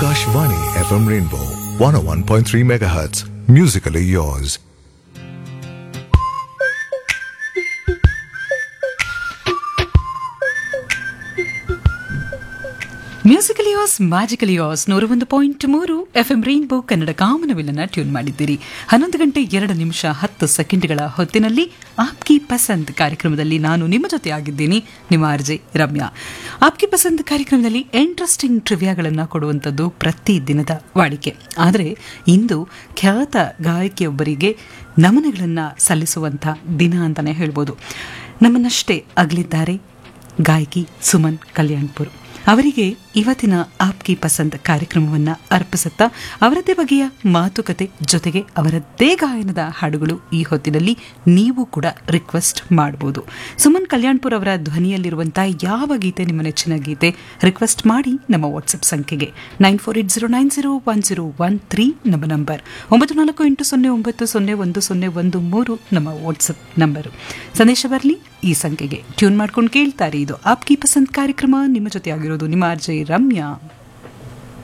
Akashvani FM Rainbow 101.3 MHz. Musically yours. Musical yours magical yours ನೂರ ಒಂದು ಪಾಯಿಂಟ್ ಮೂರು ಎಫ್ ಎಂ ರೈನ್ಬೋ ಕನ್ನಡ ಕಾಮನವಿಲ್ಲನ್ನ ಟ್ಯೂನ್ ಮಾಡಿದ್ದೀರಿ ಹನ್ನೊಂದು ಗಂಟೆ ಎರಡು ನಿಮಿಷ ಹತ್ತು ಸೆಕೆಂಡ್ಗಳ ಹೊತ್ತಿನಲ್ಲಿ ಆಪ್ಕಿ ಪಸಂದ್ ಕಾರ್ಯಕ್ರಮದಲ್ಲಿ ನಾನು ನಿಮ್ಮ ಜೊತೆ ಆಗಿದ್ದೀನಿ ನಿಮ್ಮ ಆರ್ಜೆ ರಮ್ಯಾ ಆಪ್ಕಿ ಪಸಂದ್ ಕಾರ್ಯಕ್ರಮದಲ್ಲಿ ಇಂಟ್ರೆಸ್ಟಿಂಗ್ ಟ್ರಿವಿಯಾಗಳನ್ನು ಕೊಡುವಂಥದ್ದು ಪ್ರತಿ ದಿನದ ವಾಡಿಕೆ ಆದರೆ ಇಂದು ಖ್ಯಾತ ಗಾಯಕಿಯೊಬ್ಬರಿಗೆ ನಮನಗಳನ್ನು ಸಲ್ಲಿಸುವಂಥ ದಿನ ಅಂತಲೇ ಹೇಳ್ಬೋದು ನಮ್ಮನ್ನಷ್ಟೇ ಅಗಲಿದ್ದಾರೆ ಗಾಯಕಿ ಸುಮನ್ ಕಲ್ಯಾಣ್ಪುರ್ ಅವರಿಗೆ ಇವತ್ತಿನ ಆಪ್ಕಿ ಪಸಂದ್ ಕಾರ್ಯಕ್ರಮವನ್ನು ಅರ್ಪಿಸುತ್ತಾ ಅವರದ್ದೇ ಬಗೆಯ ಮಾತುಕತೆ ಜೊತೆಗೆ ಅವರದ್ದೇ ಗಾಯನದ ಹಾಡುಗಳು ಈ ಹೊತ್ತಿನಲ್ಲಿ ನೀವು ಕೂಡ ರಿಕ್ವೆಸ್ಟ್ ಮಾಡಬಹುದು ಸುಮನ್ ಕಲ್ಯಾಣ್ಪುರ್ ಅವರ ಧ್ವನಿಯಲ್ಲಿರುವಂತಹ ಯಾವ ಗೀತೆ ನಿಮ್ಮ ನೆಚ್ಚಿನ ಗೀತೆ ರಿಕ್ವೆಸ್ಟ್ ಮಾಡಿ ನಮ್ಮ ವಾಟ್ಸ್ಆಪ್ ಸಂಖ್ಯೆಗೆ nine four eight zero nine zero one zero one three ನಮ್ಮ ನಂಬರ್ ಒಂಬತ್ತು ನಾಲ್ಕು ಎಂಟು ಸೊನ್ನೆ ಒಂಬತ್ತು ಸೊನ್ನೆ ಒಂದು ಸೊನ್ನೆ ಒಂದು ಮೂರು ನಮ್ಮ ವಾಟ್ಸಪ್ ನಂಬರು ಸಂದೇಶ ಬರಲಿ ಈ ಸಂಖ್ಯೆಗೆ ಟ್ಯೂನ್ ಮಾಡ್ಕೊಂಡು ಕೇಳ್ತಾರೆ ಇದು ಆಪ್ಕಿ ಪಸಂದ್ ಕಾರ್ಯಕ್ರಮ ನಿಮ್ಮ ಜೊತೆ ಆಗಿರೋದು ನಿಮ್ಮ ಆರ್ಜೆ ರಮ್ಯಾ